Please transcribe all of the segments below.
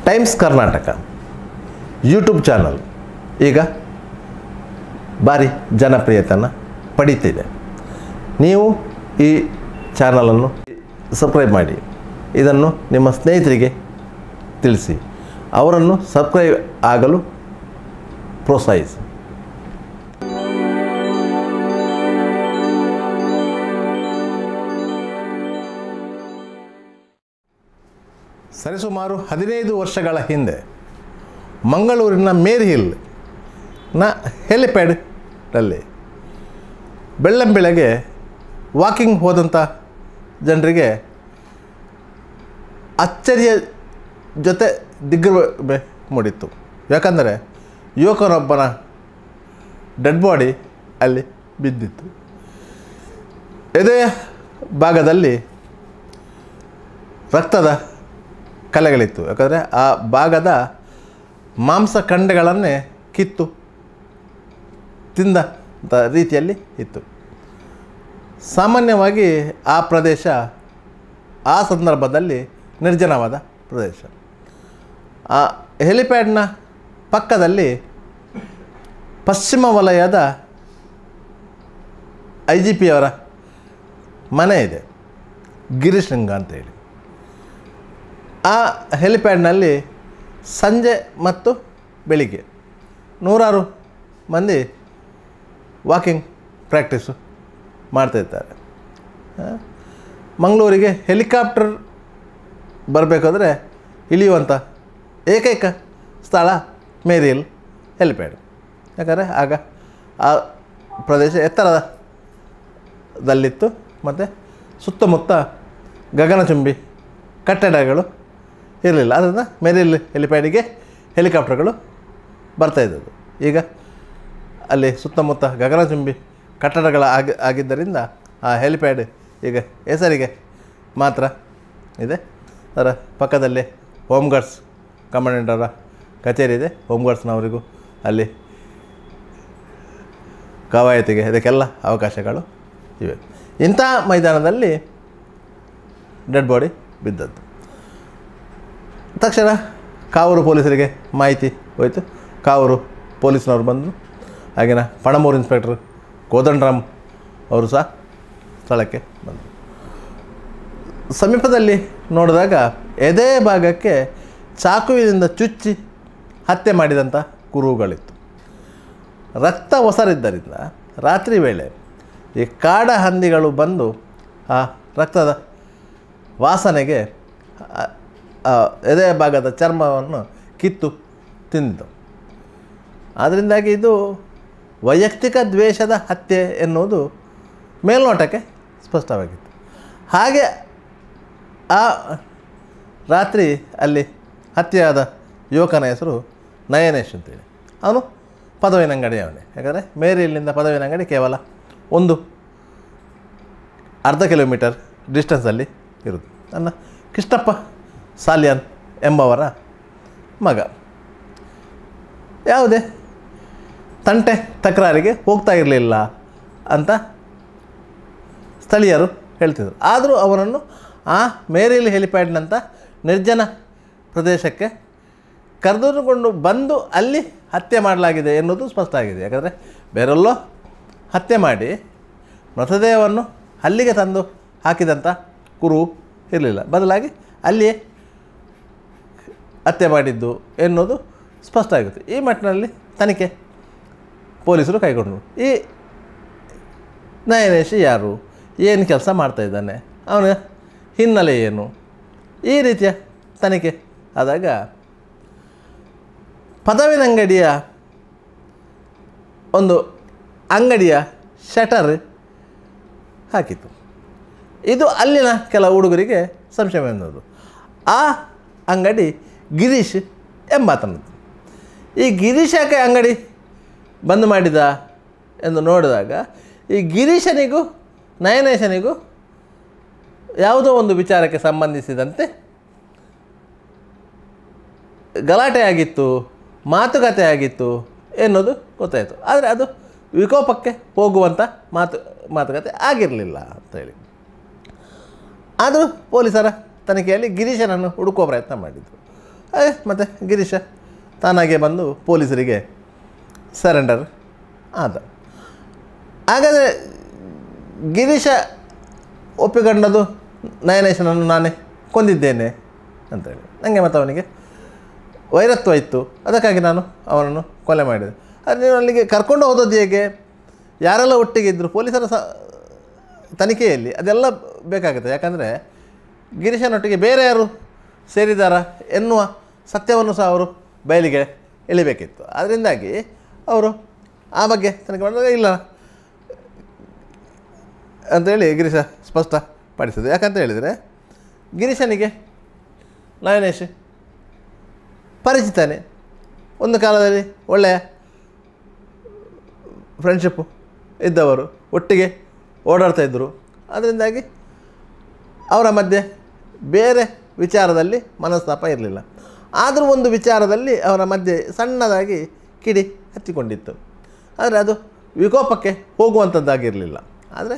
Times Karnataka YouTube channel ಈಗ ಭಾರಿ ಜನಪ್ರಿಯತೆಯನ್ನು ಪಡೀತಿದೆ ನೀವು ಈ ಚಾನಲನ್ನು ಸಬ್ಸ್ಕ್ರೈಬ್ ಮಾಡಿ ಇದನ್ನು ನಿಮ್ಮ ಸ್ನೇಹಿತರಿಗೆ ತಿಳಿಸಿ ಅವರನ್ನು ಸಬ್ಸ್ಕ್ರೈಬ್ ಆಗಲು ಪ್ರೋತ್ಸಾಹಿಸಿ ಸರಿಸುಮಾರು ಹದಿನೈದು ವರ್ಷಗಳ ಹಿಂದೆ ಮಂಗಳೂರಿನ ಮೇರಿ ಹಿಲ್ ನ ಹೆಲಿಪ್ಯಾಡ್ನಲ್ಲಿ ಬೆಳ್ಳಂಬೆಳಗ್ಗೆ ವಾಕಿಂಗ್ ಹೋದಂಥ ಜನರಿಗೆ ಅಚ್ಚರಿಯ ಜೊತೆ ದಿಗ್ಭ್ರಮೆ ಮೂಡಿತ್ತು ಯಾಕಂದರೆ ಯುವಕನೊಬ್ಬನ ಡೆಡ್ ಬಾಡಿ ಅಲ್ಲಿ ಬಿದ್ದಿತ್ತು ಎದೆಯ ಭಾಗದಲ್ಲಿ ರಕ್ತದ ಕಲೆಗಳಿತ್ತು ಯಾಕಂದರೆ ಆ ಭಾಗದ ಮಾಂಸಖಂಡಗಳನ್ನೇ ಕಿತ್ತು ತಿಂದ ರೀತಿಯಲ್ಲಿ ಇತ್ತು ಸಾಮಾನ್ಯವಾಗಿ ಆ ಪ್ರದೇಶ ಆ ಸಂದರ್ಭದಲ್ಲಿ ನಿರ್ಜನವಾದ ಪ್ರದೇಶ ಆ ಹೆಲಿಪ್ಯಾಡ್ನ ಪಕ್ಕದಲ್ಲಿ ಪಶ್ಚಿಮ ವಲಯದ ಐ ಜಿ ಪಿಯವರ ಮನೆ ಇದೆ ಗಿರಿಶೃಂಗ ಅಂತೇಳಿ ಆ ಹೆಲಿಪ್ಯಾಡ್ನಲ್ಲಿ ಸಂಜೆ ಮತ್ತು ಬೆಳಿಗ್ಗೆ ನೂರಾರು ಮಂದಿ ವಾಕಿಂಗ್ ಪ್ರಾಕ್ಟೀಸು ಮಾಡ್ತಾಯಿರ್ತಾರೆ ಆ, ಮಂಗಳೂರಿಗೆ ಹೆಲಿಕಾಪ್ಟರ್ ಬರಬೇಕಾದ್ರೆ ಇಳಿಯುವಂಥ ಏಕೈಕ ಸ್ಥಳ ಮೇರಿಯಲ್ ಹೆಲಿಪ್ಯಾಡ್ ಯಾಕಂದರೆ ಆಗ ಆ ಪ್ರದೇಶ ಎತ್ತರದಲ್ಲಿತ್ತು ಮತ್ತು ಸುತ್ತಮುತ್ತ ಗಗನಚುಂಬಿ ಕಟ್ಟಡಗಳು ಇರಲಿಲ್ಲ ಆದ್ದರಿಂದ ಮೇರಿಯಲ್ ಹೆಲಿಪ್ಯಾಡಿಗೆ ಹೆಲಿಕಾಪ್ಟರ್ಗಳು ಬರ್ತಾಯಿದ್ದವು ಈಗ ಅಲ್ಲಿ ಸುತ್ತಮುತ್ತ ಗಗನಚುಂಬಿ ಕಟ್ಟಡಗಳ ಆಗಿ ಆಗಿದ್ದರಿಂದ ಆ ಹೆಲಿಪ್ಯಾಡ್ ಈಗ ಹೆಸರಿಗೆ ಮಾತ್ರ ಇದೆ ಅದರ ಪಕ್ಕದಲ್ಲಿ ಹೋಮ್ ಗಾರ್ಡ್ಸ್ ಕಮಾಂಡೆಂಟ್ ಅವರ ಕಚೇರಿ ಇದೆ ಹೋಮ್ ಗಾರ್ಡ್ಸ್ನವರಿಗೂ ಅಲ್ಲಿ ಕವಾಯತಿಗೆ ಇದಕ್ಕೆಲ್ಲ ಅವಕಾಶಗಳು ಇವೆ ಇಂಥ ಮೈದಾನದಲ್ಲಿ ಡೆಡ್ ಬಾಡಿ ಬಿದ್ದದ್ದು ತಕ್ಷಣ ಕಾವೂರು ಪೊಲೀಸರಿಗೆ ಮಾಹಿತಿ ಹೋಯಿತು ಕಾವೂರು ಪೊಲೀಸ್ನವರು ಬಂದು ಆಗಿನ ಪಣಮೂರು ಇನ್ಸ್ಪೆಕ್ಟರ್ ಕೋದಂಡರಾಮ್ ಅವರು ಸಹ ಸ್ಥಳಕ್ಕೆ ಬಂದರು ಸಮೀಪದಲ್ಲಿ ನೋಡಿದಾಗ ಎದೆ ಭಾಗಕ್ಕೆ ಚಾಕುವಿನಿಂದ ಚುಚ್ಚಿ ಹತ್ಯೆ ಮಾಡಿದಂಥ ಕುರುಹುಗಳಿತ್ತು ರಕ್ತ ಒಸರಿದ್ದರಿಂದ ರಾತ್ರಿ ವೇಳೆ ಈ ಕಾಡ ಹಂದಿಗಳು ಬಂದು ಆ ರಕ್ತದ ವಾಸನೆಗೆ ಆ- ಆ ಎದೆಯ ಭಾಗದ ಚರ್ಮವನ್ನು ಕಿತ್ತು ತಿಂದಿತು ಆದ್ದರಿಂದಾಗಿ ಇದು ವೈಯಕ್ತಿಕ ದ್ವೇಷದ ಹತ್ಯೆ ಎನ್ನುವುದು ಮೇಲ್ನೋಟಕ್ಕೆ ಸ್ಪಷ್ಟವಾಗಿತ್ತು ಹಾಗೆ ಆ ರಾತ್ರಿ ಅಲ್ಲಿ ಹತ್ಯೆಯಾದ ಯುವಕನ ಹೆಸರು ನಯನೇಶ್ ಅಂತೇಳಿ ಅವನು ಪದವಿನ ಅಂಗಡಿಯವನೇ ಯಾಕಂದರೆ ಮೇರಿಯಲ್ಲಿಂದ ಪದವಿನ ಅಂಗಡಿ ಕೇವಲ ಒಂದು ಅರ್ಧ ಕಿಲೋಮೀಟರ್ ಡಿಸ್ಟೆನ್ಸಲ್ಲಿ ಇರುವುದು ನನ್ನ ಕೃಷ್ಣಪ್ಪ ಸಾಲ್ಯಾನ್ ಎಂಬವರ ಮಗ ಯಾವುದೇ ತಂಟೆ ತಕರಾರಿಗೆ ಹೋಗ್ತಾ ಇರಲಿಲ್ಲ ಅಂತ ಸ್ಥಳೀಯರು ಹೇಳ್ತಿದ್ರು ಆದರೂ ಅವನನ್ನು ಆ ಮೇರಿಲ್ ಹೆಲಿಪ್ಯಾಡ್ನಂಥ ನಿರ್ಜನ ಪ್ರದೇಶಕ್ಕೆ ಕರೆದುಕೊಂಡು ಬಂದು ಅಲ್ಲಿ ಹತ್ಯೆ ಮಾಡಲಾಗಿದೆ ಎನ್ನುವುದು ಸ್ಪಷ್ಟ ಆಗಿದೆ ಯಾಕಂದರೆ ಬೇರೆಲ್ಲೋ ಹತ್ಯೆ ಮಾಡಿ ಮೃತದೇಹವನ್ನು ಅಲ್ಲಿಗೆ ತಂದು ಹಾಕಿದಂಥ ಕುರು ಇರಲಿಲ್ಲ ಬದಲಾಗಿ ಅಲ್ಲಿಯೇ ಹತ್ಯೆ ಮಾಡಿದ್ದು ಎನ್ನುವುದು ಸ್ಪಷ್ಟ ಆಗುತ್ತೆ ಈ ಮಟ್ಟಿನಲ್ಲಿ ತನಿಖೆ ಪೊಲೀಸರು ಕೈಗೊಂಡರು ಈ ನಯನೇಶ್ ಯಾರು ಏನು ಕೆಲಸ ಮಾಡ್ತಾಯಿದ್ದಾನೆ ಅವನ ಹಿನ್ನೆಲೆ ಏನು ಈ ರೀತಿಯ ತನಿಖೆ ಆದಾಗ ಪದವಿನ ಅಂಗಡಿಯ ಒಂದು ಅಂಗಡಿಯ ಶಟರ್ ಹಾಕಿತ್ತು ಇದು ಅಲ್ಲಿನ ಕೆಲ ಹುಡುಗರಿಗೆ ಸಂಶಯ ಬಂದದ್ದು ಆ ಅಂಗಡಿ ಗಿರೀಶ್ ಎಂಬಾತನದ್ದು ಈ ಗಿರೀಶ್ ಯಾಕೆ ಅಂಗಡಿ ಬಂದ್ ಮಾಡಿದ ಎಂದು ನೋಡಿದಾಗ ಈ ಗಿರೀಶನಿಗೂ ನಯನೇಶನಿಗೂ ಯಾವುದೋ ಒಂದು ವಿಚಾರಕ್ಕೆ ಸಂಬಂಧಿಸಿದಂತೆ ಗಲಾಟೆ ಆಗಿತ್ತು ಮಾತುಕತೆ ಆಗಿತ್ತು ಎನ್ನುವುದು ಗೊತ್ತಾಯಿತು ಆದರೆ ಅದು ವಿಕೋಪಕ್ಕೆ ಹೋಗುವಂಥ ಮಾತು ಮಾತುಕತೆ ಆಗಿರಲಿಲ್ಲ ಅಂತೇಳಿ ಆದರೂ ಪೊಲೀಸರ ತನಿಖೆಯಲ್ಲಿ ಗಿರೀಶನನ್ನು ಹುಡುಕುವ ಪ್ರಯತ್ನ ಮಾಡಿದರು ಮತ್ತು ಗಿರೀಶ ತಾನಾಗೆ ಬಂದು ಪೊಲೀಸರಿಗೆ ಸರೆಂಡರ್ ಆದ ಹಾಗಾದರೆ ಗಿರೀಶ ಒಪ್ಪಿಕೊಂಡದು ನಯನೇಶನನ್ನು ನಾನೇ ಕೊಂದಿದ್ದೇನೆ ಅಂತೇಳಿ ನನಗೆ ಮತ್ತು ಅವನಿಗೆ ವೈರತ್ವ ಇತ್ತು ಅದಕ್ಕಾಗಿ ನಾನು ಅವನನ್ನು ಕೊಲೆ ಮಾಡಿದೆ ಆದರೆ ನೀವು ಅಲ್ಲಿಗೆ ಕರ್ಕೊಂಡು ಹೋದದ್ದು ಹೇಗೆ ಯಾರೆಲ್ಲ ಒಟ್ಟಿಗೆ ಇದ್ದರು ಪೊಲೀಸರ ಸ ತನಿಖೆಯಲ್ಲಿ ಅದೆಲ್ಲ ಬೇಕಾಗುತ್ತೆ ಯಾಕಂದರೆ ಗಿರೀಶನೊಟ್ಟಿಗೆ ಬೇರೆ ಯಾರು ಸೇರಿದಾರ ಎನ್ನುವ ಸತ್ಯವನ್ನು ಸಹ ಅವರು ಬಯಲಿಗೆ ಎಳಿಬೇಕಿತ್ತು ಅದರಿಂದಾಗಿ ಅವರು ಆ ಬಗ್ಗೆ ತನಿಖೆ ಮಾಡಿದಾಗ ಇಲ್ಲ ಅಂತೇಳಿ ಗಿರೀಶ ಸ್ಪಷ್ಟಪಡಿಸಿದೆ ಯಾಕಂತ ಹೇಳಿದರೆ ಗಿರೀಶನಿಗೆ ನಯನೇಶ್ ಪರಿಚಿತನೇ ಒಂದು ಕಾಲದಲ್ಲಿ ಒಳ್ಳೆಯ ಫ್ರೆಂಡ್ಶಿಪ್ಪು ಇದ್ದವರು ಒಟ್ಟಿಗೆ ಓಡಾಡ್ತಾ ಇದ್ದರು ಅದರಿಂದಾಗಿ ಅವರ ಮಧ್ಯೆ ಬೇರೆ ವಿಚಾರದಲ್ಲಿ ಮನಸ್ತಾಪ ಇರಲಿಲ್ಲ ಆದರೂ ಒಂದು ವಿಚಾರದಲ್ಲಿ ಅವರ ಮಧ್ಯೆ ಸಣ್ಣದಾಗಿ ಕಿಡಿ ಹತ್ತಿಕೊಂಡಿತ್ತು ಆದರೆ ಅದು ವಿಕೋಪಕ್ಕೆ ಹೋಗುವಂಥದ್ದಾಗಿರಲಿಲ್ಲ ಆದರೆ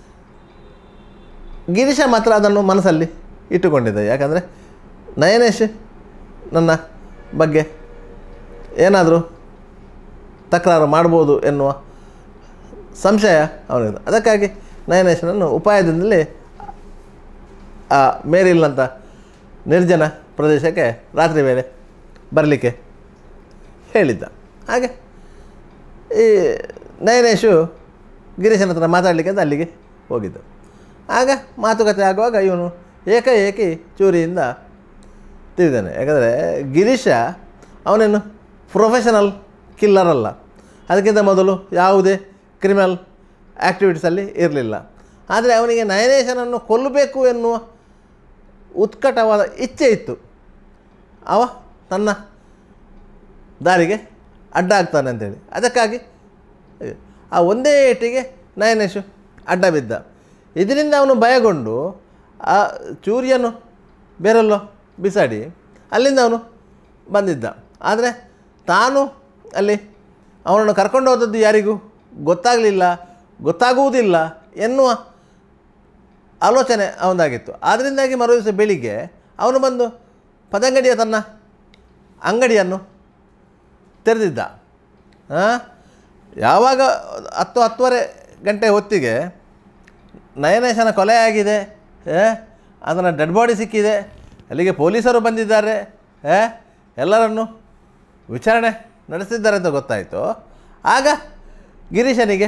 ಗಿರೀಶ ಮಾತ್ರ ಅದನ್ನು ಮನಸ್ಸಲ್ಲಿ ಇಟ್ಟುಕೊಂಡಿದ್ದ ಯಾಕಂದರೆ ನಯನೇಶ್ ನನ್ನ ಬಗ್ಗೆ ಏನಾದರೂ ತಕರಾರು ಮಾಡ್ಬೋದು ಎನ್ನುವ ಸಂಶಯ ಅವನಿಗೆ ಅದಕ್ಕಾಗಿ ನಯನೇಶನನ್ನು ಉಪಾಯದಿಂದಲೇ ಆ ಮೇರಿಲ್ನಂಥ ನಿರ್ಜನ ಪ್ರದೇಶಕ್ಕೆ ರಾತ್ರಿ ವೇಳೆ ಬರಲಿಕ್ಕೆ ಹೇಳಿದ್ದ ಹಾಗೆ ಈ ನಯನೇಶು ಗಿರೀಶನ ಹತ್ರ ಮಾತಾಡಲಿಕ್ಕೆ ಅಂತ ಅಲ್ಲಿಗೆ ಹೋಗಿದ್ದು ಆಗ ಮಾತುಕತೆ ಆಗುವಾಗ ಇವನು ಏಕಾಏಕಿ ಚೂರಿಯಿಂದ ತಿಳಿದಾನೆ ಯಾಕಂದರೆ ಗಿರೀಶ ಅವನೇನು ಪ್ರೊಫೆಷನಲ್ ಕಿಲ್ಲರ್ ಅಲ್ಲ ಅದಕ್ಕಿಂತ ಮೊದಲು ಯಾವುದೇ ಕ್ರಿಮಿನಲ್ ಆ್ಯಕ್ಟಿವಿಟೀಸಲ್ಲಿ ಇರಲಿಲ್ಲ ಆದರೆ ಅವನಿಗೆ ನಯನೇಶನನ್ನು ಕೊಲ್ಲಬೇಕು ಎನ್ನುವ ಉತ್ಕಟವಾದ ಇಚ್ಛೆ ಇತ್ತು ಅವ ತನ್ನ ದಾರಿಗೆ ಅಡ್ಡ ಆಗ್ತಾನೆ ಅಂತೇಳಿ ಅದಕ್ಕಾಗಿ ಆ ಒಂದೇ ಏಟಿಗೆ ನಯನೇಶು ಅಡ್ಡ ಬಿದ್ದ ಇದರಿಂದ ಅವನು ಭಯಗೊಂಡು ಆ ಚೂರಿಯನ್ನು ಬೇರೆಲ್ಲೋ ಬಿಸಾಡಿ ಅಲ್ಲಿಂದ ಅವನು ಬಂದಿದ್ದ ಆದರೆ ತಾನು ಅಲ್ಲಿ ಅವನನ್ನು ಕರ್ಕೊಂಡು ಹೋದದ್ದು ಯಾರಿಗೂ ಗೊತ್ತಾಗಲಿಲ್ಲ ಗೊತ್ತಾಗುವುದಿಲ್ಲ ಎನ್ನುವ ಆಲೋಚನೆ ಅವನದಾಗಿತ್ತು ಆದ್ದರಿಂದಾಗಿ ಮರು ದಿವಸ ಬೆಳಿಗ್ಗೆ ಅವನು ಬಂದು ಪದಂಗಡಿಯ ತನ್ನ ಅಂಗಡಿಯನ್ನು ತೆರೆದಿದ್ದ ಆ? ಯಾವಾಗ ಹತ್ತು ಹತ್ತುವರೆ ಗಂಟೆ ಹೊತ್ತಿಗೆ ನಯನೇಶನ ಕೊಲೆ ಆಗಿದೆ ಏ ಅದನ್ನು ಡೆಡ್ ಬಾಡಿ ಸಿಕ್ಕಿದೆ ಅಲ್ಲಿಗೆ ಪೊಲೀಸರು ಬಂದಿದ್ದಾರೆ ಏ ಎಲ್ಲರನ್ನು ವಿಚಾರಣೆ ನಡೆಸಿದ್ದಾರೆ ಅಂತ ಗೊತ್ತಾಯಿತು ಆಗ ಗಿರೀಶನಿಗೆ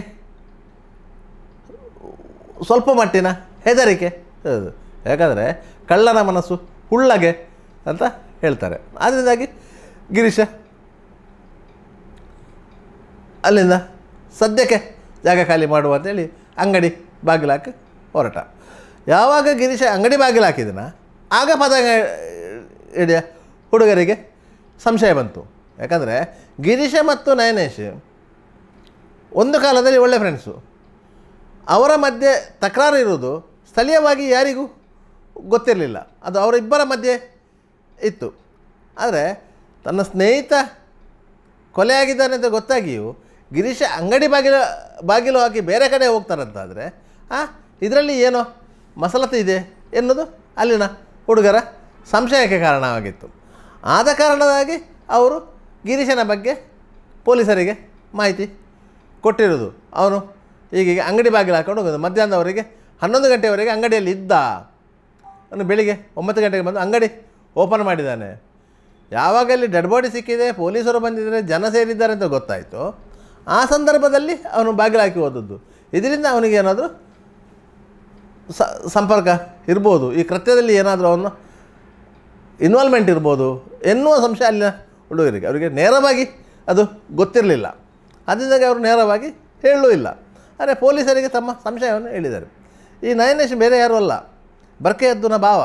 ಸ್ವಲ್ಪ ಮಟ್ಟಿನ ಹೆದರಿಕೆ ಹೌದು ಯಾಕಂದರೆ ಕಳ್ಳನ ಮನಸ್ಸು ಹುಳ್ಳಗೆ ಅಂತ ಹೇಳ್ತಾರೆ ಅದರಿಂದಾಗಿ ಗಿರೀಶ ಅಲ್ಲಿಂದ ಸದ್ಯಕ್ಕೆ ಜಾಗ ಖಾಲಿ ಮಾಡುವ ಅಂತೇಳಿ ಅಂಗಡಿ ಬಾಗಿಲು ಹಾಕಿ ಹೊರಟ ಯಾವಾಗ ಗಿರೀಶ ಅಂಗಡಿ ಬಾಗಿಲು ಹಾಕಿದನ ಆಗ ಪದ ಹಿಡಿಯ ಹುಡುಗರಿಗೆ ಸಂಶಯ ಬಂತು ಯಾಕಂದರೆ ಗಿರೀಶ ಮತ್ತು ನಯನೇಶ್ ಒಂದು ಕಾಲದಲ್ಲಿ ಒಳ್ಳೆ ಫ್ರೆಂಡ್ಸು ಅವರ ಮಧ್ಯೆ ತಕರಾರು ಇರುವುದು ಸ್ಥಳೀಯವಾಗಿ ಯಾರಿಗೂ ಗೊತ್ತಿರಲಿಲ್ಲ ಅದು ಅವರಿಬ್ಬರ ಮಧ್ಯೆ ಇತ್ತು ಆದರೆ ತನ್ನ ಸ್ನೇಹಿತ ಕೊಲೆಯಾಗಿದ್ದಾನೆ ಅಂತ ಗೊತ್ತಾಗಿಯೂ ಗಿರೀಶ ಅಂಗಡಿ ಬಾಗಿಲು ಬಾಗಿಲು ಹಾಕಿ ಬೇರೆ ಕಡೆ ಹೋಗ್ತಾರಂತಾದರೆ ಆ ಇದರಲ್ಲಿ ಏನೋ ಮಸಲತೆ ಇದೆ ಎನ್ನುವುದು ಅಲ್ಲಿನ ಹುಡುಗರ ಸಂಶಯಕ್ಕೆ ಕಾರಣವಾಗಿತ್ತು ಆದ ಕಾರಣದಾಗಿ ಅವರು ಗಿರೀಶನ ಬಗ್ಗೆ ಪೊಲೀಸರಿಗೆ ಮಾಹಿತಿ ಕೊಟ್ಟಿರೋದು ಅವನು ಹೀಗೀಗ ಅಂಗಡಿ ಬಾಗಿಲು ಹಾಕೊಂಡು ಹೋಗೋದು ಮಧ್ಯಾಹ್ನದವರೆಗೆ ಹನ್ನೊಂದು ಗಂಟೆವರೆಗೆ ಅಂಗಡಿಯಲ್ಲಿ ಇದ್ದ ಅವನು ಬೆಳಿಗ್ಗೆ ಒಂಬತ್ತು ಗಂಟೆಗೆ ಬಂದು ಅಂಗಡಿ ಓಪನ್ ಮಾಡಿದ್ದಾನೆ ಯಾವಾಗ ಅಲ್ಲಿ ಡೆಡ್ ಬಾಡಿ ಸಿಕ್ಕಿದೆ ಪೊಲೀಸರು ಬಂದಿದ್ದಾರೆ ಜನ ಸೇರಿದ್ದಾರೆ ಅಂತ ಗೊತ್ತಾಯಿತು ಆ ಸಂದರ್ಭದಲ್ಲಿ ಅವನು ಬಾಗಿಲು ಹಾಕಿ ಹೋದದ್ದು ಇದರಿಂದ ಅವನಿಗೆ ಏನಾದರೂ ಸ ಸಂಪರ್ಕ ಇರ್ಬೋದು ಈ ಕೃತ್ಯದಲ್ಲಿ ಏನಾದರೂ ಅವನು ಇನ್ವಾಲ್ವ್ಮೆಂಟ್ ಇರ್ಬೋದು ಎನ್ನುವ ಸಂಶಯ ಅಲ್ಲಿನ ಹುಡುಗರಿಗೆ ಅವರಿಗೆ ನೇರವಾಗಿ ಅದು ಗೊತ್ತಿರಲಿಲ್ಲ ಅದರಿಂದಾಗಿ ಅವರು ನೇರವಾಗಿ ಹೇಳಲೂ ಇಲ್ಲ ಆದರೆ ಪೊಲೀಸರಿಗೆ ತಮ್ಮ ಸಂಶಯವನ್ನು ಹೇಳಿದ್ದಾರೆ ಈ ನಯನೇಶ್ ಬೇರೆ ಯಾರೂ ಅಲ್ಲ ಬರ್ಕೆಯದ್ದುನ ಭಾವ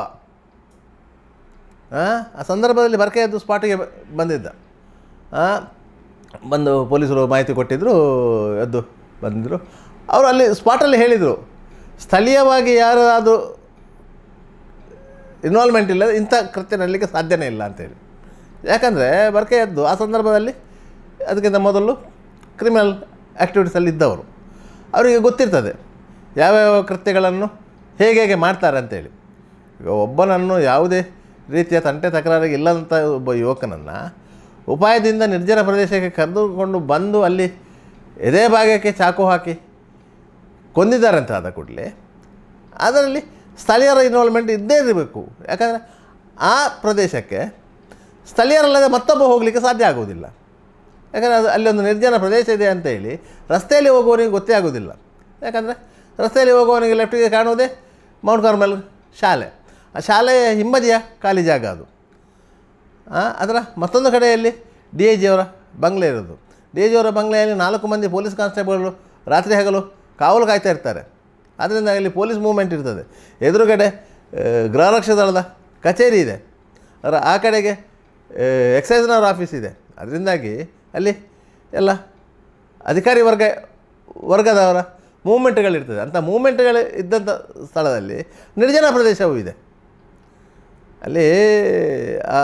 ಆ ಆ ಸಂದರ್ಭದಲ್ಲಿ ಬರ್ಕೆಯದ್ದು ಸ್ಪಾಟಿಗೆ ಬ- ಬಂದಿದ್ದ ಆ, ಬಂದು ಪೊಲೀಸರು ಮಾಹಿತಿ ಕೊಟ್ಟಿದ್ದರು ಎದ್ದು ಬಂದಿದ್ದರು ಅವರು ಅಲ್ಲಿ ಸ್ಪಾಟಲ್ಲಿ ಹೇಳಿದರು ಸ್ಥಳೀಯವಾಗಿ ಯಾರಾದರೂ ಇನ್ವಾಲ್ವ್ಮೆಂಟ್ ಇಲ್ಲ ಇಂಥ ಕೃತ್ಯ ನಡಲಿಕ್ಕೆ ಸಾಧ್ಯನೇ ಇಲ್ಲ ಅಂತೇಳಿ ಯಾಕಂದರೆ ಬರ್ಕೆ ಎದ್ದು ಆ ಸಂದರ್ಭದಲ್ಲಿ ಅದಕ್ಕಿಂತ ಮೊದಲು ಕ್ರಿಮಿನಲ್ ಆ್ಯಕ್ಟಿವಿಟೀಸಲ್ಲಿ ಇದ್ದವರು ಅವರಿಗೆ ಗೊತ್ತಿರ್ತದೆ ಯಾವ್ಯಾವ ಕೃತ್ಯಗಳನ್ನು ಹೇಗೆ ಹೇಗೆ ಮಾಡ್ತಾರೆ ಅಂತೇಳಿ ಈಗ ಒಬ್ಬನನ್ನು ಯಾವುದೇ ರೀತಿಯ ತಂಟೆ ತಕರಾರಿಗೆ ಇಲ್ಲದಂಥ ಒಬ್ಬ ಯುವಕನನ್ನು ಉಪಾಯದಿಂದ ನಿರ್ಜನ ಪ್ರದೇಶಕ್ಕೆ ಕರೆದುಕೊಂಡು ಬಂದು ಅಲ್ಲಿ ಎದೆ ಭಾಗಕ್ಕೆ ಚಾಕು ಹಾಕಿ ಕೊಂದಿದ್ದಾರೆ ಅಂತ ಆದ ಕೂಡಲೇ ಅದರಲ್ಲಿ ಸ್ಥಳೀಯರ ಇನ್ವಾಲ್ವ್ಮೆಂಟ್ ಇದ್ದೇ ಇರಬೇಕು ಯಾಕಂದರೆ ಆ ಪ್ರದೇಶಕ್ಕೆ ಸ್ಥಳೀಯರಲ್ಲದೆ ಮತ್ತೊಬ್ಬ ಹೋಗಲಿಕ್ಕೆ ಸಾಧ್ಯ ಆಗುವುದಿಲ್ಲ ಯಾಕಂದರೆ ಅದು ಅಲ್ಲಿ ಒಂದು ನಿರ್ಜನ ಪ್ರದೇಶ ಇದೆ ಅಂತ ಹೇಳಿ ರಸ್ತೆಯಲ್ಲಿ ಹೋಗುವವನಿಗೆ ಗೊತ್ತೇ ಆಗೋದಿಲ್ಲ ಯಾಕಂದರೆ ರಸ್ತೆಯಲ್ಲಿ ಹೋಗುವವನಿಗೆ ಲೆಫ್ಟಿಗೆ ಕಾಣುವುದೇ ಮೌಂಟ್ ಕಾರ್ಮಲ್ ಶಾಲೆ ಆ ಶಾಲೆಯ ಹಿಂಬದಿಯ ಖಾಲಿ ಜಾಗ ಅದು ಆ, ಅದರ ಮತ್ತೊಂದು ಕಡೆಯಲ್ಲಿ ಡಿ ಐ ಜಿಯವರ ಬಂಗ್ಲೆ ಇರೋದು ಡಿ ಐ ಜಿಯವರ ಬಂಗ್ಲೆಯಲ್ಲಿ ನಾಲ್ಕು ಮಂದಿ ಪೊಲೀಸ್ ಕಾನ್ಸ್ಟೇಬಲ್ಗಳು ರಾತ್ರಿ ಹಗಲು ಕಾವಲು ಕಾಯ್ತಾ ಇರ್ತಾರೆ ಆದ್ದರಿಂದ ಅಲ್ಲಿ ಪೊಲೀಸ್ ಮೂವ್ಮೆಂಟ್ ಇರ್ತದೆ ಎದುರುಗಡೆ ಆ, ಗೃಹರಕ್ಷಕ ದಳದ ಕಚೇರಿ ಇದೆ ಅದರ ಆ ಕಡೆಗೆ ಆ, ಎಕ್ಸೈಸ್ನವ್ರ ಆಫೀಸ್ ಇದೆ ಅದರಿಂದಾಗಿ ಅಲ್ಲಿ ಎಲ್ಲ ಅಧಿಕಾರಿ ವರ್ಗ ವರ್ಗದವರ ಮೂವ್ಮೆಂಟ್ಗಳಿರ್ತದೆ ಅಂಥ ಮೂವ್ಮೆಂಟ್ಗಳು ಇದ್ದಂಥ ಸ್ಥಳದಲ್ಲಿ ನಿರ್ಜನ ಪ್ರದೇಶವೂ ಇದೆ ಅಲ್ಲಿ ಆ,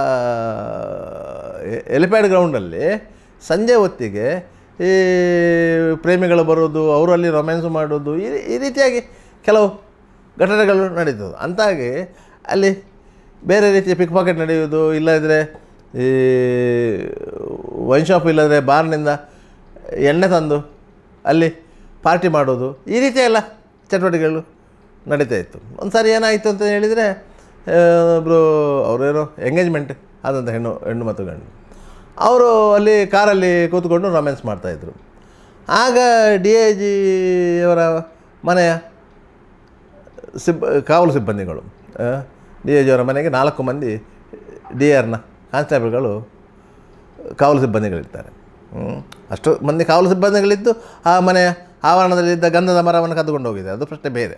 ಎ- ಎಲಿಪ್ಯಾಡ್ ಗ್ರೌಂಡಲ್ಲಿ ಸಂಜೆ ಹೊತ್ತಿಗೆ ಈ ಪ್ರೇಮಿಗಳು ಬರೋದು ಅವರು ಅಲ್ಲಿ ರೊಮ್ಯಾನ್ಸ್ ಮಾಡೋದು ಈ ಈ ರೀತಿಯಾಗಿ ಕೆಲವು ಘಟನೆಗಳು ನಡೀತದೆ ಅಂತಾಗಿ ಅಲ್ಲಿ ಬೇರೆ ರೀತಿಯ ಪಿಕ್ ಪಾಕೆಟ್ ನಡೆಯುವುದು ಇಲ್ಲದಿದ್ದರೆ ಈ ವೈನ್ ಶಾಪ್ ಇಲ್ಲದ್ರೆ ಬಾರ್ನಿಂದ ಎಣ್ಣೆ ತಂದು ಅಲ್ಲಿ ಪಾರ್ಟಿ ಮಾಡೋದು ಈ ರೀತಿಯ ಎಲ್ಲ ಚಟುವಟಿಕೆಗಳು ನಡೀತಾ ಇತ್ತು ಒಂದು ಸಾರಿ ಏನಾಯಿತು ಅಂತ ಹೇಳಿದರೆ ಒಬ್ಬರು ಅವರೇನೋ ಎಂಗೇಜ್ಮೆಂಟ್ ಆದಂಥ ಹೆಣ್ಣು ಹೆಣ್ಣು ಮತ್ತು ಗಂಡು ಅವರು ಅಲ್ಲಿ ಕಾರಲ್ಲಿ ಕೂತ್ಕೊಂಡು ರೊಮ್ಯಾನ್ಸ್ ಮಾಡ್ತಾಯಿದ್ರು ಆಗ ಡಿ ಐ ಜಿಯವರ ಮನೆಯ ಸಿಬ್ ಕಾವಲು ಸಿಬ್ಬಂದಿಗಳು ಡಿ ಐ ಜಿಯವರ ಮನೆಗೆ ನಾಲ್ಕು ಮಂದಿ ಡಿ ಆರ್ನ ಕಾನ್ಸ್ಟೇಬಲ್ಗಳು ಕಾವಲು ಸಿಬ್ಬಂದಿಗಳಿರ್ತಾರೆ ಹ್ಮ್. ಅಷ್ಟು ಮಂದಿ ಕಾವಲು ಸಿಬ್ಬಂದಿಗಳಿದ್ದು ಆ ಮನೆಯ ಆವರಣದಲ್ಲಿದ್ದ ಗಂಧದ ಮರವನ್ನು ಕದ್ದುಕೊಂಡು ಹೋಗಿದೆ ಅದು ಪ್ರಶ್ನೆ ಬೇರೆ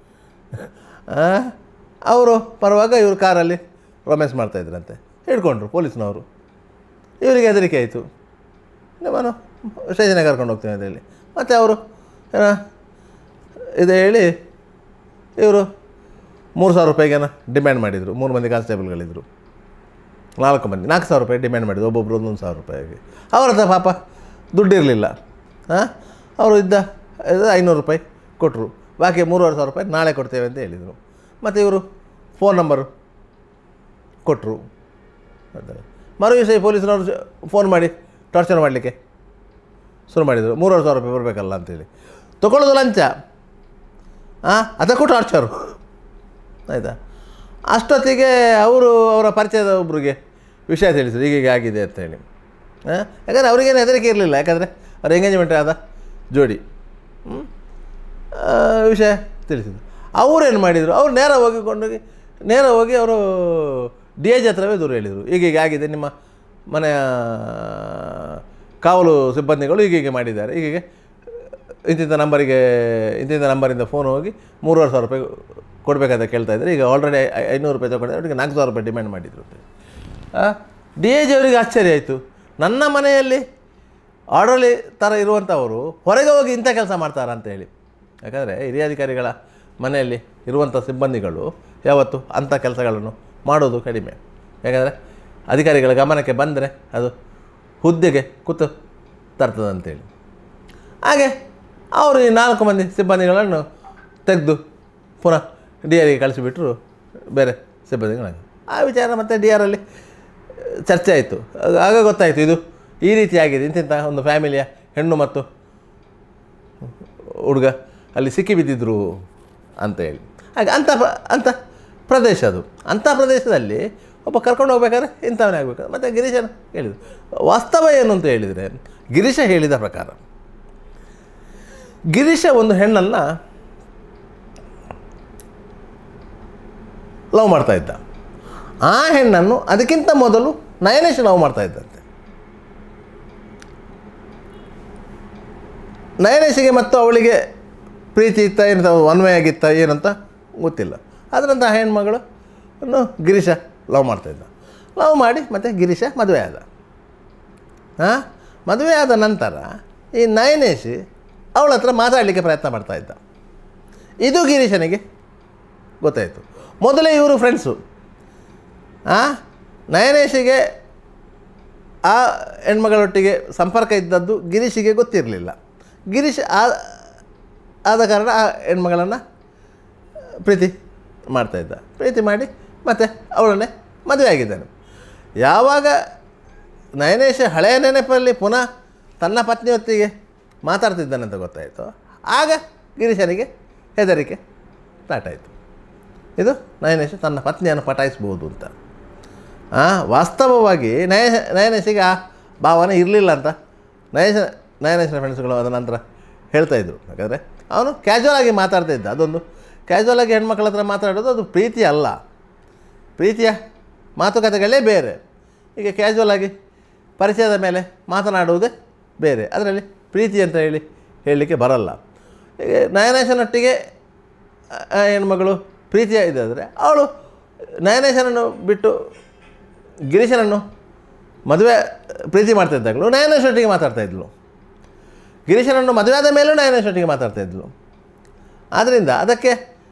ಆ, ಅವರು ಬರುವಾಗ ಇವರು ಕಾರಲ್ಲಿ ರೊಮ್ಯಾನ್ಸ್ ಮಾಡ್ತಾಯಿದ್ರಂತೆ ಹಿಡ್ಕೊಂಡ್ರು ಪೊಲೀಸ್ನವರು ಇವರಿಗೆ ಹೆದರಿಕೆ ಆಯಿತು ನಾನು ಸ್ಟೇಷನ್ಗೆ ಕರ್ಕೊಂಡು ಹೋಗ್ತೇನೆ ಅಂತ ಹೇಳಿ ಮತ್ತು ಅವರು ಏನ ಇದು ಹೇಳಿ ಇವರು ಮೂರು ಸಾವಿರ ರೂಪಾಯಿಗೇನ ಡಿಮ್ಯಾಂಡ್ ಮಾಡಿದರು ಮೂರು ಮಂದಿ ಕಾನ್ಸ್ಟೇಬಲ್ಗಳಿದ್ದರು ನಾಲ್ಕು ಮಂದಿ ನಾಲ್ಕು ಸಾವಿರ ರೂಪಾಯಿ ಡಿಮ್ಯಾಂಡ್ ಮಾಡಿದ್ರು ಒಬ್ಬೊಬ್ಬರು ಒಂದೊಂದು ಸಾವಿರ ರೂಪಾಯಿಗೆ ಅವರ ಹತ್ರ ಪಾಪ ದುಡ್ಡಿರಲಿಲ್ಲ ಹಾಂ ಅವರು ಇದ್ದ ಇದು ಐನೂರು ರೂಪಾಯಿ ಕೊಟ್ಟರು ಬಾಕಿ ಮೂರುವರೆ ಸಾವಿರ ರೂಪಾಯಿ ನಾಳೆ ಕೊಡ್ತೇವೆ ಅಂತ ಹೇಳಿದರು ಮತ್ತು ಇವರು ಫೋನ್ ನಂಬರು ಕೊಟ್ಟರು ಮರು ದಿವಸ ಈ ಪೊಲೀಸ್ನವರು ಫೋನ್ ಮಾಡಿ ಟಾರ್ಚರ್ ಮಾಡಲಿಕ್ಕೆ ಶುರು ಮಾಡಿದರು ಮೂರುವರೆ ಸಾವಿರ ರೂಪಾಯಿ ಬರಬೇಕಲ್ಲ ಅಂತೇಳಿ ತೊಗೊಳ್ಳೋದು ಲಂಚ ಹಾಂ ಅದಕ್ಕೂ ಟಾರ್ಚರು ಆಯಿತಾ ಅಷ್ಟೊತ್ತಿಗೆ ಅವರು ಅವರ ಪರಿಚಯದ ಒಬ್ಬರಿಗೆ ವಿಷಯ ತಿಳಿಸಿದ್ರು ಹೀಗೆ ಆಗಿದೆ ಅಂತೇಳಿ ಹಾಂ ಯಾಕಂದರೆ ಅವರಿಗೇನು ಹೆದರಿಕೆ ಇರಲಿಲ್ಲ ಯಾಕಂದರೆ ಅವ್ರ ಎಂಗೇಜ್ಮೆಂಟ್ ಆದ ಜೋಡಿ ಹ್ಮ್? ಆ, ವಿಷಯ ತಿಳಿಸಿದ್ರು ಅವರೇನು ಮಾಡಿದರು ಅವ್ರು ನೇರ ಹೋಗಿ ಕೊಂಡೋಗಿ ನೇರ ಹೋಗಿ ಅವರು ಡಿ ಎಜ್ ಹತ್ರವೇ ದೂರ ಹೇಳಿದರು ಹೀಗೀಗೆ ಆಗಿದೆ ನಿಮ್ಮ ಮನೆಯ ಕಾವಲು ಸಿಬ್ಬಂದಿಗಳು ಹೀಗೀಗೆ ಮಾಡಿದ್ದಾರೆ ಹೀಗೆ ಇಂತಿಂಥ ನಂಬರಿಗೆ ಇಂತಿಂಥ ನಂಬರಿಂದ ಫೋನ್ ಹೋಗಿ ಮೂರುವರೆ ಸಾವಿರ ರೂಪಾಯಿ ಕೊಡಬೇಕಂತ ಕೇಳ್ತಾ ಇದ್ದಾರೆ ಈಗ ಆಲ್ರೆಡಿ ಐನೂರು ರೂಪಾಯಿ ತಗೊಂಡಿದ್ದಾರೆ ಅವರಿಗೆ ನಾಲ್ಕು ಸಾವಿರ ರೂಪಾಯಿ ಡಿಮ್ಯಾಂಡ್ ಮಾಡಿದ್ರು ಡಿ ಎ ಜಿ ಅವರಿಗೆ ಆಶ್ಚರ್ಯ ಆಯಿತು ನನ್ನ ಮನೆಯಲ್ಲಿ ಆರ್ಡರ್ಲಿ ಥರ ಇರುವಂಥವರು ಹೊರಗೆ ಹೋಗಿ ಇಂಥ ಕೆಲಸ ಮಾಡ್ತಾರ ಅಂತ ಹೇಳಿ ಯಾಕಂದರೆ ಹಿರಿಯ ಅಧಿಕಾರಿಗಳ ಮನೆಯಲ್ಲಿ ಇರುವಂಥ ಸಿಬ್ಬಂದಿಗಳು ಯಾವತ್ತು ಅಂಥ ಕೆಲಸಗಳನ್ನು ಮಾಡೋದು ಕಡಿಮೆ ಯಾಕಂದರೆ ಅಧಿಕಾರಿಗಳ ಗಮನಕ್ಕೆ ಬಂದರೆ ಅದು ಹುದ್ದೆಗೆ ಕೂತು ತರ್ತದೆ ಅಂತೇಳಿ ಹಾಗೆ ಅವರು ಈ ನಾಲ್ಕು ಮಂದಿ ಸಿಬ್ಬಂದಿಗಳನ್ನು ತೆಗೆದು ಪುನಃ ಡಿ ಆರಿಗೆ ಕಳಿಸಿಬಿಟ್ರು ಬೇರೆ ಸಿಬ್ಬಂದಿಗಳಾಗಿ ಆ ವಿಚಾರ ಮತ್ತು ಡಿ ಆರಲ್ಲಿ ಚರ್ಚೆ ಆಯಿತು ಆಗ ಗೊತ್ತಾಯಿತು ಇದು ಈ ರೀತಿಯಾಗಿದೆ ಇಂತಿಂಥ ಒಂದು ಫ್ಯಾಮಿಲಿಯ ಹೆಣ್ಣು ಮತ್ತು ಹುಡುಗ ಅಲ್ಲಿ ಸಿಕ್ಕಿಬಿದ್ದಿದ್ರು ಅಂತ ಹೇಳಿ ಹಾಗೆ ಅಂಥ ಪ್ರ- ಅಂಥ ಪ್ರದೇಶ ಅದು ಅಂಥ ಪ್ರದೇಶದಲ್ಲಿ ಒಬ್ಬ ಕರ್ಕೊಂಡು ಹೋಗ್ಬೇಕಾದ್ರೆ ಇಂಥವನೇ ಆಗಬೇಕು ಮತ್ತು ಗಿರೀಶನ ಹೇಳಿದರು ವಾಸ್ತವ ಏನು ಅಂತ ಹೇಳಿದರೆ ಗಿರೀಶ ಹೇಳಿದ ಪ್ರಕಾರ ಗಿರೀಶ ಒಂದು ಹೆಣ್ಣನ್ನು ಲವ್ ಮಾಡ್ತಾ ಇದ್ದ ಆ ಹೆಣ್ಣನ್ನು ಅದಕ್ಕಿಂತ ಮೊದಲು ನಯನೇಶ್ ಲವ್ ಮಾಡ್ತಾ ಇದ್ದಂತೆ ನಯನೇಶಿಗೆ ಮತ್ತು ಅವಳಿಗೆ ಪ್ರೀತಿ ಇತ್ತ ಏನಂತ ಒನ್ವೆ ಆಗಿತ್ತ ಏನಂತ ಗೊತ್ತಿಲ್ಲ ಅದರಂತ ಆ ಹೆಣ್ಮಗಳು ಅನ್ನು ಗಿರೀಶ ಲವ್ ಮಾಡ್ತಾಯಿದ್ದ ಲವ್ ಮಾಡಿ ಮತ್ತು ಗಿರೀಶ ಮದುವೆ ಆದ ಹಾಂ ಮದುವೆ ಆದ ನಂತರ ಈ ನಯನೇಶ್ ಅವಳ ಹತ್ರ ಮಾತಾಡಲಿಕ್ಕೆ ಪ್ರಯತ್ನ ಮಾಡ್ತಾ ಇದ್ದ ಇದು ಗಿರೀಶನಿಗೆ ಗೊತ್ತಾಯಿತು ಮೊದಲೇ ಇವರು ಫ್ರೆಂಡ್ಸು ಆ ನಯನೇಶಿಗೆ ಆ ಹೆಣ್ಮಗಳೊಟ್ಟಿಗೆ ಸಂಪರ್ಕ ಇದ್ದದ್ದು ಗಿರೀಶಿಗೆ ಗೊತ್ತಿರಲಿಲ್ಲ ಗಿರೀಶ್ ಆ ಆದ ಕಾರಣ ಆ ಹೆಣ್ಮಗಳನ್ನು ಪ್ರೀತಿ ಮಾಡ್ತಾಯಿದ್ದ ಪ್ರೀತಿ ಮಾಡಿ ಮತ್ತು ಅವಳನ್ನೇ ಮದುವೆ ಆಗಿದ್ದಾನೆ ಯಾವಾಗ ನಯನೇಶ ಹಳೆಯ ನೆನಪಲ್ಲಿ ಪುನಃ ತನ್ನ ಪತ್ನಿಯೊತ್ತಿಗೆ ಮಾತಾಡ್ತಿದ್ದಾನೆ ಅಂತ ಗೊತ್ತಾಯಿತು ಆಗ ಗಿರೀಶನಿಗೆ ಹೆದರಿಕೆ ಸ್ಟಾರ್ಟ್ ಆಯಿತು ಇದು ನಯನೇಶ ತನ್ನ ಪತ್ನಿಯನ್ನು ಪಟಾಯಿಸ್ಬೋದು ಅಂತ ಆ, ವಾಸ್ತವವಾಗಿ ನಯ ನಯನೇಶಿಗೆ ಆ ಭಾವನೆ ಇರಲಿಲ್ಲ ಅಂತ ನಯೇಶ ನಯನೇಶನ ಫ್ರೆಂಡ್ಸ್ಗಳು ಅದ ನಂತರ ಹೇಳ್ತಾ ಇದ್ರು ಯಾಕಂದರೆ ಅವನು ಕ್ಯಾಶುವಲ್ ಆಗಿ ಮಾತಾಡ್ತಾ ಇದ್ದ ಅದೊಂದು ಕ್ಯಾಶುವಲ್ ಆಗಿ ಹೆಣ್ಮಕ್ಳ ಹತ್ರ ಮಾತಾಡೋದು ಅದು ಪ್ರೀತಿ ಅಲ್ಲ ಪ್ರೀತಿಯ ಮಾತುಕತೆಗಳೇ ಬೇರೆ ಈಗ ಕ್ಯಾಶುವಲ್ ಆಗಿ ಪರಿಚಯದ ಮೇಲೆ ಮಾತನಾಡುವುದೇ ಬೇರೆ ಅದರಲ್ಲಿ ಪ್ರೀತಿ ಅಂತ ಹೇಳಿ ಹೇಳಲಿಕ್ಕೆ ಬರಲ್ಲ ಈಗ ನಯನೇಶನೊಟ್ಟಿಗೆ ಆ- ಆ ಹೆಣ್ಮಗಳು ಪ್ರೀತಿಯ ಇದ್ದಾದರೆ ಅವಳು ನಯನೇಶನನ್ನು ಬಿಟ್ಟು ಗಿರೀಶನನ್ನು ಮದುವೆ ಪ್ರೀತಿ ಮಾಡ್ತಾ ಇದ್ದಾಗಲೂ ನಯನೇಶೊಟ್ಟಿಗೆ ಮಾತಾಡ್ತಾ ಇದ್ಲು ಗಿರೀಶನನ್ನು ಮದುವೆ ಆದ ಮೇಲೂ ನಯನೇಶೊಟ್ಟಿಗೆ ಮಾತಾಡ್ತಾ ಇದ್ಲು ಆದ್ದರಿಂದ ಅದಕ್ಕೆ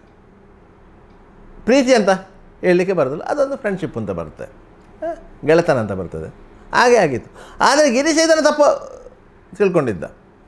ಪ್ರೀತಿ ಅಂತ ಹೇಳಲಿಕ್ಕೆ ಬರೋದಿಲ್ಲ ಅದೊಂದು ಫ್ರೆಂಡ್ಶಿಪ್ ಅಂತ ಬರುತ್ತೆ ಆ, ಗೆಳೆತನ ಅಂತ ಬರ್ತದೆ ಹಾಗೆ ಆಗಿತ್ತು ಆದರೆ ಗಿರೀಶ ಇದನ್ನು ತಪ್ಪು ತಿಳ್ಕೊಂಡಿದ್ದ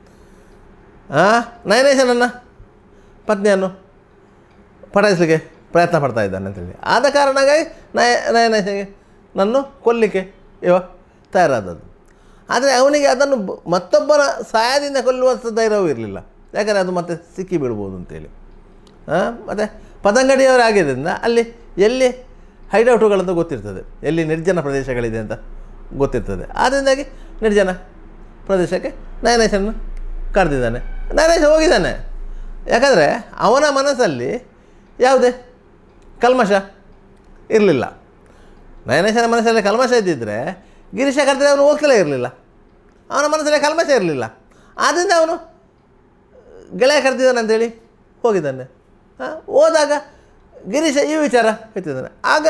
ಆ, ನಯನೇಶನನ್ನು ಪತ್ನಿಯನ್ನು ಪಟಾಯಿಸಲಿಕ್ಕೆ ಪ್ರಯತ್ನ ಪಡ್ತಾ ಇದ್ದಾನೆ ಅಂತೇಳಿ ಆದ ಕಾರಣಕ್ಕಾಗಿ ನಯ ನಯನೇಶನಿಗೆ ನನ್ನ ಕೊಲ್ಲಿಕ್ಕೆ ಇವ ತಯಾರಾದದ್ದು ಆದರೆ ಅವನಿಗೆ ಅದನ್ನು ಬ- ಮತ್ತೊಬ್ಬರ ಸಹಾಯದಿಂದ ಕೊಲ್ಲುವಂಥ ಧೈರ್ಯವೂ ಇರಲಿಲ್ಲ ಯಾಕಂದರೆ ಅದು ಮತ್ತೆ ಸಿಕ್ಕಿ ಬೀಳ್ಬೋದು ಅಂತೇಳಿ ಮತ್ತು ಪತಂಗಡಿಯವರೇ ಆಗಿದ್ದರಿಂದ ಅಲ್ಲಿ ಎಲ್ಲಿ ಹೈಡೌಟುಗಳಂತ ಗೊತ್ತಿರ್ತದೆ ಎಲ್ಲಿ ನಿರ್ಜನ ಪ್ರದೇಶಗಳಿದೆ ಅಂತ ಗೊತ್ತಿರ್ತದೆ ಆದ್ದರಿಂದಾಗಿ ನಿರ್ಜನ ಪ್ರದೇಶಕ್ಕೆ ನಯನೇಶನ್ನು ಕರೆದಿದ್ದಾನೆ ನಯನೇಶ ಹೋಗಿದ್ದಾನೆ ಯಾಕಂದರೆ ಅವನ ಮನಸ್ಸಲ್ಲಿ ಯಾವುದೇ ಕಲ್ಮಶ ಇರಲಿಲ್ಲ ನಯನೇಶನ ಮನಸ್ಸಲ್ಲಿ ಕಲ್ಮಶ ಇದ್ದಿದ್ದರೆ ಗಿರೀಶ ಕರೆದ್ರೆ ಅವನು ಹೋಗ್ತಲೇ ಇರಲಿಲ್ಲ ಅವನ ಮನಸ್ಸಲ್ಲಿ ಕಲ್ಮಶ ಇರಲಿಲ್ಲ ಆದ್ದರಿಂದ ಅವನು ಗೆಳೆಯ ಕರೆದಿದ್ದಾನೆ ಅಂತೇಳಿ ಹೋಗಿದ್ದಾನೆ ಹಾಂ ಹೋದಾಗ ಗಿರೀಶ ಈ ವಿಚಾರ ಹೇಳ್ತಿದ್ದಾನೆ ಆಗ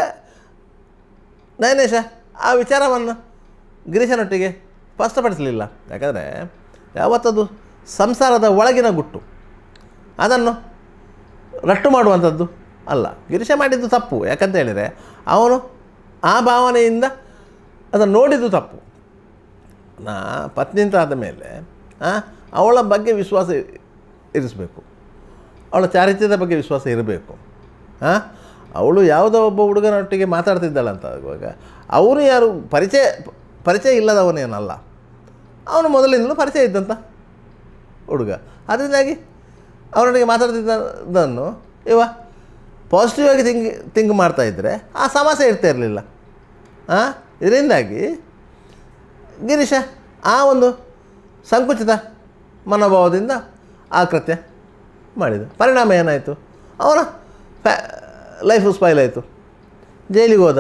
ನಯನೇಶ ಆ ವಿಚಾರವನ್ನು ಗಿರೀಶನೊಟ್ಟಿಗೆ ಸ್ಪಷ್ಟಪಡಿಸಲಿಲ್ಲ ಯಾಕಂದರೆ ಯಾವತ್ತದು ಸಂಸಾರದ ಒಳಗಿನ ಗುಟ್ಟು ಅದನ್ನು ರಟ್ಟು ಮಾಡುವಂಥದ್ದು ಅಲ್ಲ ಗಿರೀಶ ಮಾಡಿದ್ದು ತಪ್ಪು ಯಾಕಂತ ಹೇಳಿದರೆ ಅವನು ಆ ಭಾವನೆಯಿಂದ ಅದನ್ನು ನೋಡಿದ್ದು ತಪ್ಪು ನಾ ಪತ್ನಿ ಅಂತ ಆದ ಮೇಲೆ ಆ, ಅವಳ ಬಗ್ಗೆ ವಿಶ್ವಾಸ ಇರಿಸಬೇಕು ಅವಳ ಚಾರಿತ್ರ್ಯದ ಬಗ್ಗೆ ವಿಶ್ವಾಸ ಇರಬೇಕು ಹಾಂ ಅವಳು ಯಾವುದೋ ಒಬ್ಬ ಹುಡುಗನೊಟ್ಟಿಗೆ ಮಾತಾಡ್ತಿದ್ದಾಳಂತ ಆಗುವಾಗ ಅವನು ಯಾರು ಪರಿಚಯ ಪರಿಚಯ ಇಲ್ಲದವನೇನಲ್ಲ ಅವನು ಮೊದಲಿಂದಲೂ ಪರಿಚಯ ಇದ್ದಂಥ ಹುಡುಗ ಅದರಿಂದಾಗಿ ಅವನೊಟ್ಟಿಗೆ ಮಾತಾಡ್ತಿದ್ದನ್ನು ಇವ ಪಾಸಿಟಿವ್ ಆಗಿ ಥಿಂಕ್ ಥಿಂಕ್ ಮಾಡ್ತಾಯಿದ್ರೆ ಆ ಸಮಸ್ಯೆ ಇರ್ತಾ ಇರಲಿಲ್ಲ ಹಾಂ ಇದರಿಂದಾಗಿ ಗಿರೀಶ ಆ ಒಂದು ಸಂಕುಚಿತ ಮನೋಭಾವದಿಂದ ಆ ಕೃತ್ಯ ಮಾಡಿದ ಪರಿಣಾಮ ಏನಾಯಿತು ಅವನ ಫ್ಯಾ ಲೈಫು ಸ್ಪಾಯ್ಲ್ ಆಯಿತು ಜೈಲಿಗೆ ಹೋದ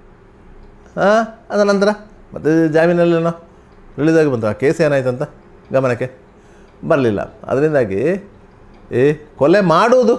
ಹಾಂ ಅದ ನಂತರ ಮತ್ತೆ ಜಾಮೀನಲ್ಲೇನೋ ಇಳಿದಾಗಿ ಬಂತು ಆ ಕೇಸ್ ಏನಾಯ್ತು ಅಂತ ಗಮನಕ್ಕೆ ಬರಲಿಲ್ಲ ಅದರಿಂದಾಗಿ ಈ ಕೊಲೆ ಮಾಡುವುದು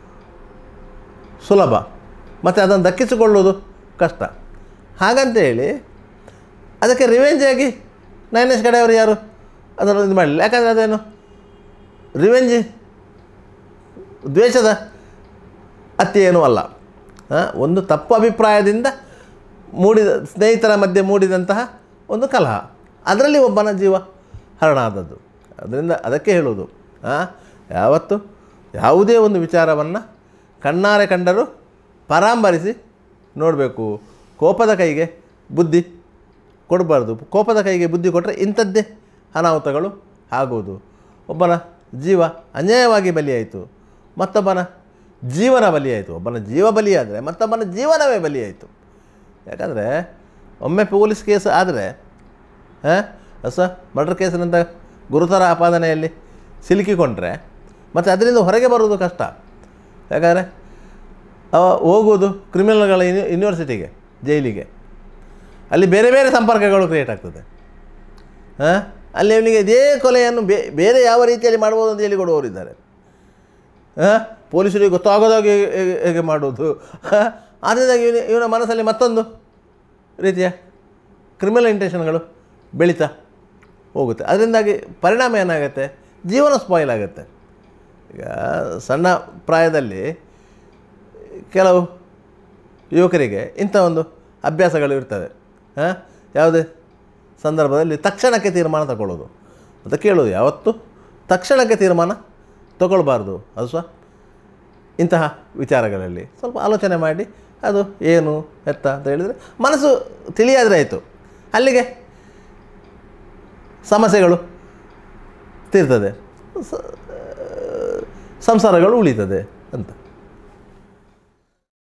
ಸುಲಭ ಮತ್ತು ಅದನ್ನು ದಕ್ಕಿಸಿಕೊಳ್ಳುವುದು ಕಷ್ಟ ಹಾಗಂತೇಳಿ ಅದಕ್ಕೆ ರಿವೆಂಜ್ ಆಗಿ ನೈನೇಶ್ ಕಡೆಯವರು ಯಾರು ಅದನ್ನು ಇದು ಮಾಡಲಿಲ್ಲ ಯಾಕಂದರೆ ಅದೇನು ರಿವೆಂಜ್ ದ್ವೇಷದ ಹತ್ಯೆ ಏನೂ ಅಲ್ಲ ಆ, ಒಂದು ತಪ್ಪು ಅಭಿಪ್ರಾಯದಿಂದ ಮೂಡಿದ ಸ್ನೇಹಿತರ ಮಧ್ಯೆ ಮೂಡಿದಂತಹ ಒಂದು ಕಲಹ ಅದರಲ್ಲಿ ಒಬ್ಬನ ಜೀವ ಹರಣ ಆದದ್ದು ಅದರಿಂದ ಅದಕ್ಕೆ ಹೇಳುವುದು ಆ, ಯಾವತ್ತು ಯಾವುದೇ ಒಂದು ವಿಚಾರವನ್ನು ಕಣ್ಣಾರೆ ಕಂಡರೂ ಪರಾಂಬರಿಸಿ ನೋಡಬೇಕು ಕೋಪದ ಕೈಗೆ ಬುದ್ಧಿ ಕೊಡಬಾರ್ದು ಕೋಪದ ಕೈಗೆ ಬುದ್ಧಿ ಕೊಟ್ಟರೆ ಇಂಥದ್ದೇ ಅನಾಹುತಗಳು ಆಗುವುದು ಒಬ್ಬನ ಜೀವ ಅನ್ಯಾಯವಾಗಿ ಬಲಿಯಾಯಿತು ಮತ್ತೊಬ್ಬನ ಜೀವನ ಬಲಿಯಾಯಿತು ಒಬ್ಬನ ಜೀವ ಬಲಿಯಾದರೆ ಮತ್ತೊಬ್ಬನ ಜೀವನವೇ ಬಲಿಯಾಯಿತು ಯಾಕಂದರೆ ಒಮ್ಮೆ ಪೊಲೀಸ್ ಕೇಸ್ ಆದರೆ ಹೊಸ ಮರ್ಡರ್ ಕೇಸಿನಂಥ ಗುರುತರ ಆಪಾದನೆಯಲ್ಲಿ ಸಿಲುಕಿಕೊಂಡ್ರೆ ಮತ್ತು ಅದರಿಂದ ಹೊರಗೆ ಬರುವುದು ಕಷ್ಟ ಯಾಕಂದರೆ ಅವ ಹೋಗುವುದು ಕ್ರಿಮಿನಲ್ಗಳ ಯೂನಿ ಯೂನಿವರ್ಸಿಟಿಗೆ ಜೈಲಿಗೆ ಅಲ್ಲಿ ಬೇರೆ ಬೇರೆ ಸಂಪರ್ಕಗಳು ಕ್ರಿಯೇಟ್ ಆಗ್ತದೆ ಹಾಂ ಅಲ್ಲಿ ಅವನಿಗೆ ಇದೇ ಕೊಲೆಯನ್ನು ಬೇ ಬೇರೆ ಯಾವ ರೀತಿಯಲ್ಲಿ ಮಾಡ್ಬೋದು ಅಂತ ಹೇಳಿ ಕೊಡುವವರಿದ್ದಾರೆ ಹಾಂ ಪೊಲೀಸರಿಗೆ ಗೊತ್ತಾಗೋದಾಗಿ ಹೇಗೆ ಹೇಗೆ ಮಾಡೋದು ಹಾಂ ಆದ್ದರಿಂದ ಇವನ ಇವನ ಮನಸ್ಸಲ್ಲಿ ಮತ್ತೊಂದು ರೀತಿಯ ಕ್ರಿಮಿನಲ್ ಇಂಟೆನ್ಷನ್ಗಳು ಬೆಳೀತಾ ಹೋಗುತ್ತೆ ಅದರಿಂದಾಗಿ ಪರಿಣಾಮ ಏನಾಗುತ್ತೆ ಜೀವನ ಸ್ಪಾಯಿಲ್ ಆಗುತ್ತೆ ಈಗ ಸಣ್ಣ ಪ್ರಾಯದಲ್ಲಿ ಕೆಲವು ಯುವಕರಿಗೆ ಇಂಥ ಒಂದು ಅಭ್ಯಾಸಗಳು ಇರ್ತವೆ ಹಾಂ ಯಾವುದೇ ಸಂದರ್ಭದಲ್ಲಿ ತಕ್ಷಣಕ್ಕೆ ತೀರ್ಮಾನ ತಗೊಳ್ಳೋದು ಅಂತ ಕೇಳೋದು ಯಾವತ್ತು ತಕ್ಷಣಕ್ಕೆ ತೀರ್ಮಾನ ತಗೊಳ್ಬಾರ್ದು ಅದು ಸಹ ಇಂತಹ ವಿಚಾರಗಳಲ್ಲಿ ಸ್ವಲ್ಪ ಆಲೋಚನೆ ಮಾಡಿ ಅದು ಏನು ಎತ್ತ ಅಂತ ಹೇಳಿದರೆ ಮನಸ್ಸು ತಿಳಿಯಾದರೆ ಆಯಿತು ಅಲ್ಲಿಗೆ ಸಮಸ್ಯೆಗಳು ತೀರ್ತದೆ ಸ- ಸಂಸಾರಗಳು ಉಳಿತದೆ ಅಂತ